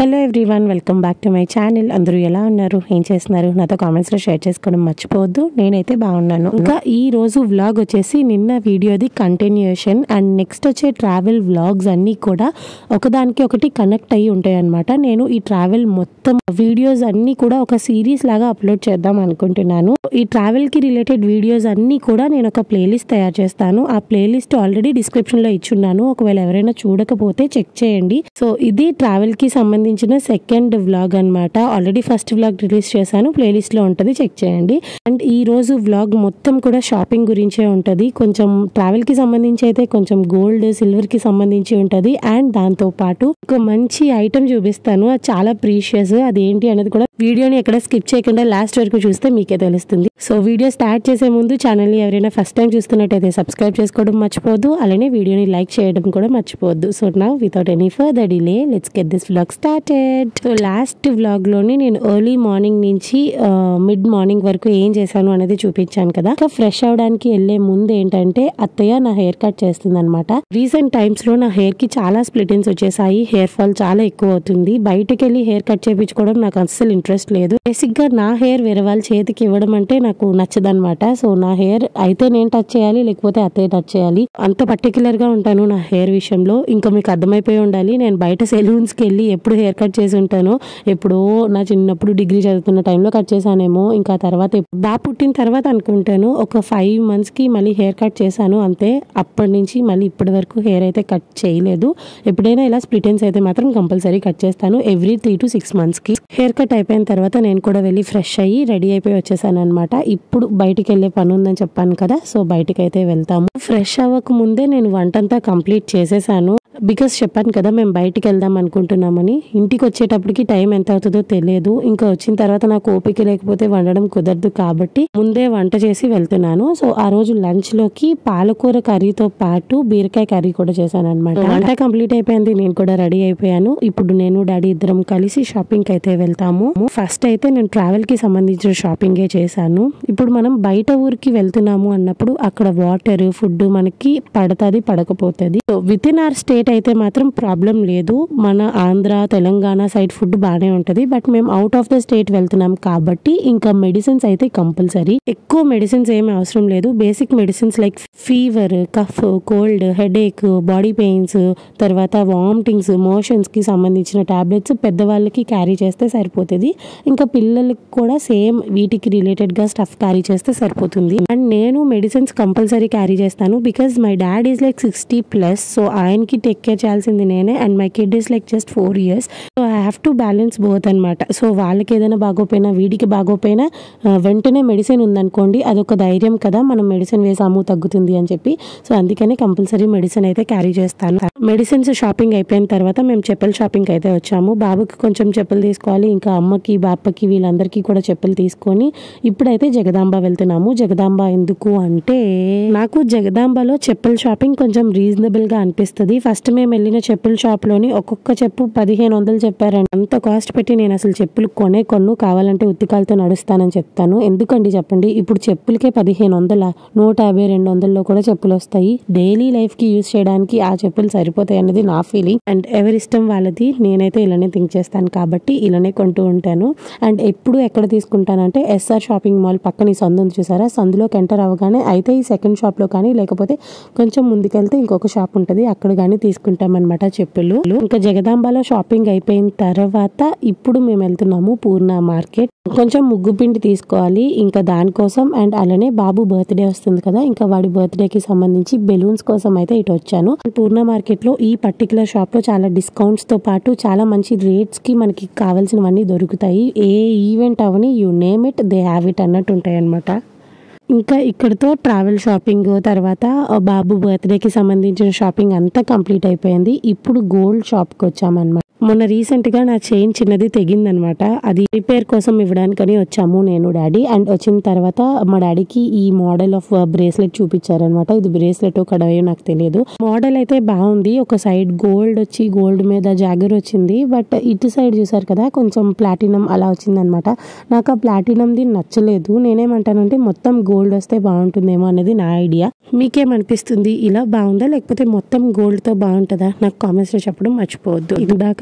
hello everyone welcome back to my channel అందరూ ఎలా ఉన్నారు ఏం చేస్తున్నారు నాతో కామెంట్స్లో షేర్ చేసుకోవడం మర్చిపోవద్దు నేనైతే బాగున్నాను ఇంకా ఈ రోజు వ్లాగ్ వచ్చేసి నిన్న వీడియోది కంటిన్యూషన్ అండ్ నెక్స్ట్ వచ్చే ట్రావెల్ వ్లాగ్స్ అన్నీ కూడా ఒకదానికి ఒకటి కనెక్ట్ అయ్యి ఉంటాయి అనమాట నేను ఈ ట్రావెల్ మొత్తం వీడియోస్ అన్నీ కూడా ఒక సిరీస్ లాగా అప్లోడ్ చేద్దాం అనుకుంటున్నాను ఈ ట్రావెల్ కి రిలేటెడ్ వీడియోస్ అన్నీ కూడా నేను ఒక ప్లేలిస్ట్ తయారు చేస్తాను ఆ ప్లేలిస్ట్ ఆల్రెడీ డిస్క్రిప్షన్ లో ఇచ్చున్నాను ఒకవేళ ఎవరైనా చూడకపోతే చెక్ చేయండి సో ఇది ట్రావెల్ కి సంబంధించిన సెకండ్ వ్లాగ్ అన్నమాట ఆల్రెడీ ఫస్ట్ వ్లాగ్ రిలీజ్ చేశాను ప్లేలిస్ట్ లో ఉంటది చెక్ చేయండి అండ్ ఈ రోజు వ్లాగ్ మొత్తం కూడా షాపింగ్ గురించే ఉంటది కొంచెం ట్రావెల్ కి సంబంధించి అయితే కొంచెం గోల్డ్ సిల్వర్ కి సంబంధించి ఉంటది అండ్ దాంతో పాటు ఒక మంచి ఐటమ్ చూపిస్తాను అది చాలా ప్రీషియస్ అది ఏంటి అనేది కూడా వీడియోని ఎక్కడ స్కిప్ చేయకుండా లాస్ట్ వరకు చూస్తే మీకే తెలుస్తుంది సో వీడియో స్టార్ట్ చేసే ముందు ఛానల్ని ఎవరైనా ఫస్ట్ టైం చూస్తున్నట్టయితే సబ్స్క్రైబ్ చేసుకోవడం మర్చిపోవద్దు అలానే వీడియోని లైక్ చేయడం కూడా మర్చిపోవద్దు సో నా without any further delay let's get this vlog started so last వ్లాగ్లోని నేను ఎర్లీ మార్నింగ్ నుంచి మిడ్ మార్నింగ్ వరకు ఏం చేశాను అనేది చూపించాను కదా ఇంకా ఫ్రెష్ అవడానికి వెళ్ళే ముందు ఏంటంటే అత్తయ్య నా హెయిర్ కట్ చేస్తుంది అనమాట రీసెంట్ టైమ్స్ లో నా హెయిర్ కి చాలా స్ప్లిటిన్స్ వచ్చేసాయి హెయిర్ ఫాల్ చాలా ఎక్కువ అవుతుంది బయటకు వెళ్ళి హెయిర్ కట్ చేయించుకోవడం నాకు అస్సలు ఇంట్రెస్ట్ లేదు బేసిక్ గా నా హెయిర్ వేరే వాళ్ళ చేతికి ఇవ్వడం అంటే నాకు నచ్చదనమాట సో నా హెయిర్ అయితే నేను టచ్ చేయాలి లేకపోతే అత్తయ్య టచ్ చేయాలి అంత పర్టికులర్ గా ఉంటాను నా హెయిర్ విషయంలో ఇంకా మీకు అర్థమైపోయి ఉండాలి నేను బయట సెలూన్స్ కి వెళ్ళి ఎప్పుడు హెయిర్ కట్ చేసి ఉంటానో ఎప్పుడో నా చిన్నప్పుడు డిగ్రీ చదువుతున్న టైంలో కట్ చేశానేమో ఇంకా తర్వాత ఎప్- బాగా పుట్టిన తర్వాత అనుకుంటాను ఒక ఫైవ్ మంత్స్ కి మళ్ళీ హెయిర్ కట్ చేశాను అంతే అప్పటి నుంచి మళ్ళీ ఇప్పటి వరకు హెయిర్ అయితే కట్ చేయలేదు ఎప్పుడైనా ఇలా స్ప్లిటెన్స్ అయితే మాత్రం కంపల్సరీ కట్ చేస్తాను every three to six months కి హెయిర్ కట్ అయిపోయిన తర్వాత నేను కూడా వెళ్ళి ఫ్రెష్ అయ్యి రెడీ అయిపోయి వచ్చేసాను అనమాట ఇప్పుడు బయటికి వెళ్ళే పని ఉందని చెప్పాను కదా సో బయటికి అయితే వెళ్తాము ఫ్రెష్ అవ్వక ముందే నేను వంటంతా కంప్లీట్ చేసేసాను బికాస్ చెప్పాను కదా మేము బయటికి వెళ్దాం అనుకుంటున్నామని ఇంటికి వచ్చేటప్పటికి టైం ఎంత అవుతుందో తెలియదు ఇంకా వచ్చిన తర్వాత నాకు ఓపిక లేకపోతే వండడం కుదరదు కాబట్టి ముందే వంట చేసి వెళ్తున్నాను సో ఆ రోజు లంచ్ లోకి పాలకూర కర్రీతో పాటు బీరకాయ కర్రీ కూడా చేశాను అనమాట వంట కంప్లీట్ అయిపోయింది నేను కూడా రెడీ అయిపోయాను ఇప్పుడు నేను డాడీ ఇద్దరం కలిసి షాపింగ్ కి అయితే వెళ్తాము ఫస్ట్ అయితే నేను ట్రావెల్ కి సంబంధించిన షాపింగే చేశాను ఇప్పుడు మనం బయట ఊరికి వెళ్తున్నాము అన్నప్పుడు అక్కడ వాటర్ ఫుడ్ మనకి పడతది పడకపోతుంది so with in our state అయితే మాత్రం ప్రాబ్లం లేదు మన ఆంధ్ర తెలంగాణ సైడ్ ఫుడ్ బాగానే ఉంటది బట్ మేము అవుట్ ఆఫ్ ద స్టేట్ వెళ్తున్నాం కాబట్టి ఇంకా మెడిసిన్స్ అయితే కంపల్సరీ ఎక్కువ మెడిసిన్స్ ఏమి అవసరం లేదు basic medicines like fever cough cold headache body pains తర్వాత వామిటింగ్స్ మోషన్స్ కి సంబంధించిన టాబ్లెట్స్ పెద్దవాళ్ళకి క్యారీ చేస్తే సరిపోతుంది ఇంకా పిల్లలకి కూడా సేమ్ వీటికి రిలేటెడ్ గా స్టఫ్ క్యారీ చేస్తే సరిపోతుంది అండ్ నేను మెడిసిన్స్ కంపల్సరీ క్యారీ చేస్తాను because my dad is like sixty plus so ఆయనకి టేక్ కేర్ చేయాల్సింది నేనే and my kid is like just four years so I have to balance both అనమాట సో వాళ్ళకి ఏదైనా బాగోపోయినా వీడికి బాగోపోయినా ఆ, వెంటనే మెడిసిన్ ఉందనుకోండి అదొక ధైర్యం కదా మనం మెడిసిన్ వేసాము తగ్గుతుంది అని చెప్పి సో అందుకని కంపల్సరీ మెడిసిన్ అయితే క్యారీ చేస్తాను మెడిసిన్స్ షాపింగ్ అయిపోయిన తర్వాత మేము చెప్పుల షాపింగ్ అయితే వచ్చాము బాబుకి కొంచెం చెప్పులు తీసుకోవాలి ఇంకా అమ్మకి బాపకి వీళ్ళందరికీ కూడా చెప్పులు తీసుకొని ఇప్పుడైతే జగదాంబ వెళ్తున్నాము జగదాంబ ఎందుకు అంటే నాకు జగదాంబలో చెప్పుల షాపింగ్ కొంచెం రీజనబుల్ గా అనిపిస్తుంది ఫస్ట్ మేము వెళ్ళిన చెప్పుల షాప్ లోని ఒక్కొక్క చెప్పు పదిహేను వందలు చెప్పారండి అంత కాస్ట్ పెట్టి నేను అసలు చెప్పులు కొనే కొన్ను కావాలంటే ఉత్తికాలతో నడుస్తానని చెప్తాను ఎందుకండి చెప్పండి ఇప్పుడు చెప్పులకే పదిహేను వందల నూట యాభై రెండు వందల్లో కూడా చెప్పులు వస్తాయి డైలీ లైఫ్ కి యూజ్ చేయడానికి ఆ చెప్పులు సరిపోతాయి అనేది నా ఫీలింగ్ అండ్ ఎవరిష్టం వాళ్ళది నేనైతే ఇలానే థింక్ చేస్తాను కాబట్టి ఇలానే కొంటూ ఉంటాను అండ్ ఎప్పుడు ఎక్కడ తీసుకుంటానంటే ఎస్ఆర్ షాపింగ్ మాల్ పక్కన ఈ సందు ఉంది చూసారా సందులోకి ఎంటర్ అవ్వగానే అయితే ఈ సెకండ్ షాప్ లో కానీ లేకపోతే కొంచెం ముందుకెళ్తే ఇంకొక షాప్ ఉంటుంది అక్కడ కానీ తీసుకుంటాం అనమాట చెప్పులు ఇంకా జగదాంబలో షాపింగ్ అయిపోయిన తర్వాత ఇప్పుడు మేము వెళ్తున్నాము పూర్ణ మార్కెట్ కొంచెం ముగ్గు పిండి తీసుకోవాలి ఇంకా దానికోసం అండ్ అలానే బాబు బర్త్డే వస్తుంది కదా ఇంకా వాడి బర్త్డే కి సంబంధించి బెలూన్స్ కోసం అయితే ఇటు వచ్చాను పూర్ణ మార్కెట్ లో ఈ పర్టికులర్ షాప్ లో చాలా డిస్కౌంట్స్ తో పాటు చాలా మంచి రేట్స్ కి మనకి కావాల్సినవన్నీ దొరుకుతాయి ఏ ఈవెంట్ అవని you name it they have it అన్నట్టు ఉంటాయి అనమాట ఇంకా ఇక్కడతో ట్రావెల్ షాపింగ్ తర్వాత ఆ బాబు బర్త్డేకి సంబంధించిన షాపింగ్ అంతా కంప్లీట్ అయిపోయింది ఇప్పుడు గోల్డ్ షాప్కి వచ్చామన్నమాట మొన్న రీసెంట్ గా నా చైన్ చిన్నది తెగిందనమాట అది రిపేర్ కోసం ఇవ్వడానికని వచ్చాము నేను డాడీ అండ్ వచ్చిన తర్వాత మా డాడీకి ఈ మోడల్ ఆఫ్ బ్రేస్లెట్ చూపించారనమాట ఇది బ్రేస్లెట్ కడవయో నాకు తెలియదు మోడల్ అయితే బాగుంది ఒక సైడ్ గోల్డ్ వచ్చి గోల్డ్ మీద జాగర్ వచ్చింది బట్ ఇటు సైడ్ చూసారు కదా కొంచెం ప్లాటినం అలా వచ్చిందనమాట నాకు ఆ ప్లాటినంది నచ్చలేదు నేనేమంటానంటే మొత్తం గోల్డ్ వస్తే బాగుంటుందేమో అనేది నా ఐడియా మీకేమనిపిస్తుంది ఇలా బాగుందా లేకపోతే మొత్తం గోల్డ్ తో బాగుంటుందా నాకు కామెంట్స్ లో చెప్పడం మర్చిపోవద్దు ఇందాక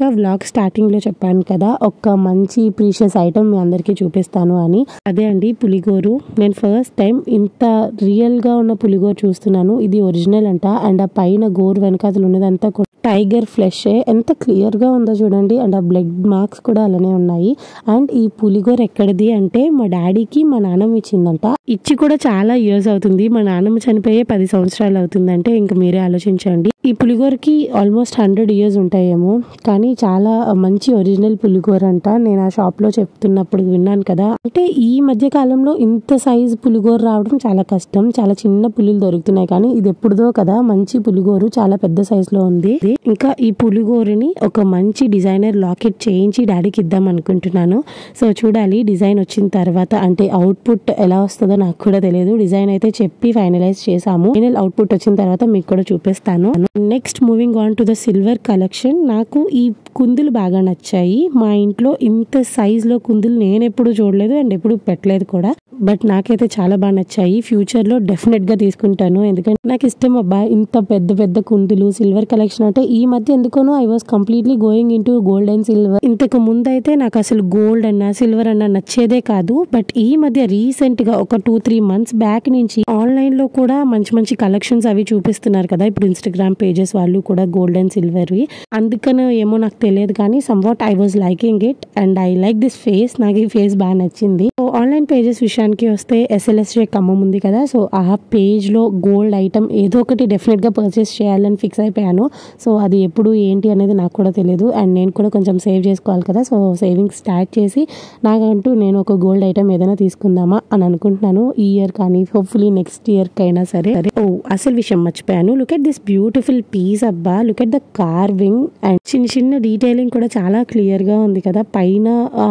వ్లాగ్ స్టార్టింగ్ లో చెప్పాను కదా ఒక మంచి ప్రీషియస్ ఐటమ్ మీ అందరికీ చూపిస్తాను అని అదే అండి పులిగోరు నేను ఫస్ట్ టైం ఇంత రియల్ గా ఉన్న పులిగోరు చూస్తున్నాను ఇది ఒరిజినల్ అంట అండ్ ఆ పైన గోరు వెనకాతలు ఉన్నదంతా కూడా టైగర్ ఫ్లెష్ ఎంత క్లియర్ గా ఉందో చూడండి అండ్ ఆ బ్లడ్ మార్క్స్ కూడా అలానే ఉన్నాయి అండ్ ఈ పులిగోర ఎక్కడిది అంటే మా డాడీకి మా నాన్నమ్మ ఇచ్చిందంట ఇచ్చి కూడా చాలా ఇయర్స్ అవుతుంది మా నాన్నమ్మ చనిపోయే పది సంవత్సరాలు అవుతుందంటే ఇంకా మీరే ఆలోచించండి ఈ పులిగోరకి ఆల్మోస్ట్ హండ్రెడ్ ఇయర్స్ ఉంటాయేమో కానీ చాలా మంచి ఒరిజినల్ పులిగోర అంట నేను ఆ షాప్ లో చెప్తున్నప్పుడు విన్నాను కదా అంటే ఈ మధ్య కాలంలో ఇంత సైజ్ పులిగోర రావడం చాలా కష్టం చాలా చిన్న పులులు దొరుకుతున్నాయి కానీ ఇది ఎప్పుడుదో కదా మంచి పులిగోరు చాలా పెద్ద సైజ్ లో ఉంది ఇంకా ఈ పులిగోరుని ఒక మంచి డిజైనర్ లాకెట్ చేయించి డాడీకి ఇద్దాం అనుకుంటున్నాను సో చూడాలి డిజైన్ వచ్చిన తర్వాత అంటే అవుట్పుట్ ఎలా వస్తుందో నాకు కూడా తెలియదు డిజైన్ అయితే చెప్పి ఫైనలైజ్ చేసాము ఫైనల్ అవుట్పుట్ వచ్చిన తర్వాత మీకు కూడా చూపిస్తాను next moving on to the silver collection నాకు ఈ కుందులు బాగా నచ్చాయి మా ఇంట్లో ఇంత సైజ్ లో కుందులు నేను ఎప్పుడు చూడలేదు అండ్ ఎప్పుడు పెట్టలేదు కూడా బట్ నాకైతే చాలా బాగా నచ్చాయి ఫ్యూచర్ లో డెఫినెట్ గా తీసుకుంటాను ఎందుకంటే నాకు ఇష్టం అబ్బా ఇంత పెద్ద పెద్ద కుందులు సిల్వర్ కలెక్షన్ అంటే ఈ మధ్య ఎందుకోనో I was completely going in gold and silver ఇంతకు ముందు అయితే నాకు అసలు గోల్డ్ అన్న సిల్వర్ అన్న నచ్చేదే కాదు బట్ ఈ మధ్య రీసెంట్ గా ఒక టూ త్రీ మంత్స్ బ్యాక్ నుంచి ఆన్లైన్ లో కూడా మంచి మంచి కలెక్షన్స్ అవి చూపిస్తున్నారు కదా ఇప్పుడు ఇన్స్టాగ్రామ్ పేజెస్ వాళ్ళు కూడా గోల్డ్ అండ్ సిల్వర్ వి అందుకని ఏమో నాకు తెలియదు కానీ somewhat I was liking it and I like this face నాకు ఈ ఫేస్ బాగా నచ్చింది సో ఆన్లైన్ పేజెస్ విషయానికి వస్తే ఎస్ఎల్ఎస్జే ఖమ్మం ఉంది కదా సో ఆ పేజ్ లో గోల్డ్ ఐటమ్ ఏదో ఒకటి డెఫినెట్ గా పర్చేస్ చేయాలని ఫిక్స్ అయిపోయాను సో అది ఎప్పుడు ఏంటి అనేది నాకు కూడా తెలియదు అండ్ నేను కూడా కొంచెం సేవ్ చేసుకోవాలి కదా సో సేవింగ్స్ స్టార్ట్ చేసి నాకంటూ నేను ఒక గోల్డ్ ఐటమ్ ఏదైనా తీసుకుందామా అని అనుకుంటున్నాను ఈ ఇయర్ కానీ హోప్ఫుల్లీ నెక్స్ట్ ఇయర్ కైనా సరే సరే ఓ అసలు విషయం మర్చిపోయాను look at this beautiful piece అబ్బా look at the carving and చిన్న చిన్న డీటెయిలింగ్ కూడా చాలా క్లియర్ గా ఉంది కదా పైన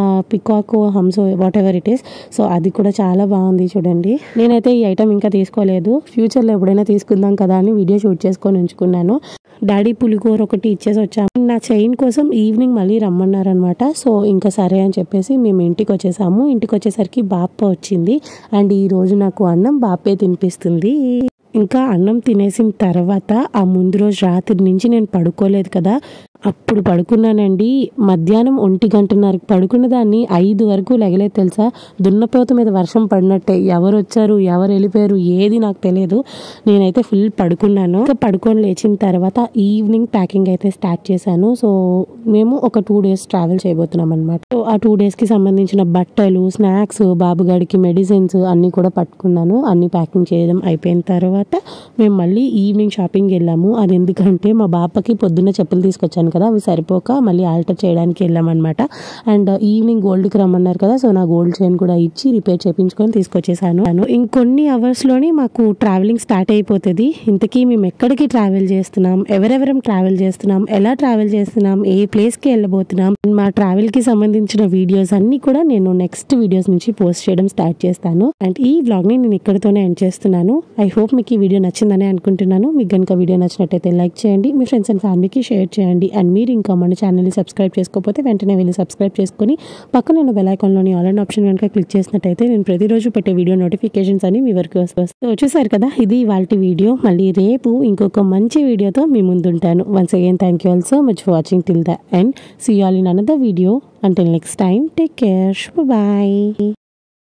పికాకో హంసో whatever it is so అది కూడా చాలా బాగుంది చూడండి నేనైతే ఈ ఐటమ్ ఇంకా తీసుకోలేదు ఫ్యూచర్ లో ఎప్పుడైనా తీసుకుందాం కదా అని వీడియో షూట్ చేసుకొని ఉంచుకున్నాను డాడీ పులిగోర ఒకటి ఇచ్చేసి వచ్చాము నా చైన్ కోసం ఈవినింగ్ మళ్ళీ రమ్మన్నారనమాట సో ఇంకా సరే అని చెప్పేసి మేము ఇంటికి వచ్చేసాము ఇంటికి వచ్చేసరికి బాప్ప వచ్చింది అండ్ ఈ రోజు నాకు అన్నం బాపే తినిపిస్తుంది ఇంకా అన్నం తినేసిన తర్వాత ఆ ముందు రోజు రాత్రి నుంచి నేను పడుకోలేదు కదా అప్పుడు పడుకున్నానండి మధ్యాహ్నం ఒంటి గంటన్నరకు పడుకున్న దాన్ని ఐదు వరకు లెగలేదు తెలుసా దున్నపోత మీద వర్షం పడినట్టే ఎవరు వచ్చారు ఎవరు వెళ్ళిపోయారు ఏది నాకు తెలియదు నేనైతే ఫుల్ పడుకున్నాను ఇంకా పడుకొని లేచిన తర్వాత ఈవినింగ్ ప్యాకింగ్ అయితే స్టార్ట్ చేశాను సో మేము ఒక టూ డేస్ ట్రావెల్ చేయబోతున్నాం అనమాట సో ఆ టూ డేస్కి సంబంధించిన బట్టలు స్నాక్స్ బాబుగాడికి మెడిసిన్స్ అన్నీ కూడా పట్టుకున్నాను అన్ని ప్యాకింగ్ చేయడం అయిపోయిన తర్వాత మేము మళ్ళీ ఈవినింగ్ షాపింగ్ వెళ్ళాము అది ఎందుకంటే మా బాపకి పొద్దున్న చెప్పులు తీసుకొచ్చాను కదా అవి సరిపోక మళ్ళీ ఆల్టర్ చేయడానికి వెళ్ళామన్నమాట అండ్ ఈవినింగ్ గోల్డ్కి రమ్మన్నారు కదా సో నా గోల్డ్ చైన్ కూడా ఇచ్చి రిపేర్ చేయించుకొని తీసుకొచ్చేసాను అను ఇంకొన్ని అవర్స్ లోనే మాకు ట్రావెలింగ్ స్టార్ట్ అయిపోతుంది ఇంతకీ మేము ఎక్కడికి ట్రావెల్ చేస్తున్నాం ఎవరెవరం ట్రావెల్ చేస్తున్నాం ఎలా ట్రావెల్ చేస్తున్నాం ఏ ప్లేస్ కి వెళ్ళబోతున్నాం మా ట్రావెల్ కి సంబంధించిన వీడియోస్ అన్ని కూడా నేను నెక్స్ట్ వీడియోస్ నుంచి పోస్ట్ చేయడం స్టార్ట్ చేస్తాను అండ్ ఈ వ్లాగ్ ని నేను ఇక్కడితోనే ఎండ్ చేస్తున్నాను ఐ హోప్ మీకు ఈ వీడియో నచ్చిందని అనుకుంటున్నాను మీకు కనుక వీడియో నచ్చినట్టయితే లైక్ చేయండి మీ ఫ్రెండ్స్ అండ్ ఫ్యామిలీకి షేర్ చేయండి అండ్ మీరు ఇంకా మన ఛానల్ని సబ్స్క్రైబ్ చేసుకోకపోతే వెంటనే వెళ్ళి సబ్స్క్రైబ్ చేసుకొని పక్కన ఉన్న బెల్ ఐకాన్లోని ఆల్ అండ్ ఆప్షన్ కనుక క్లిక్ చేసినట్టయితే నేను ప్రతిరోజు పెట్టే వీడియో నోటిఫికేషన్స్ అని మీ వరకు వస్తాయి సో వచ్చేసారు కదా ఇది వాళ్ళ వీడియో మళ్ళీ రేపు ఇంకొక మంచి వీడియోతో మీ ముందుంటాను once again thank you all so much for watching till the end see all in another video until next time take care bye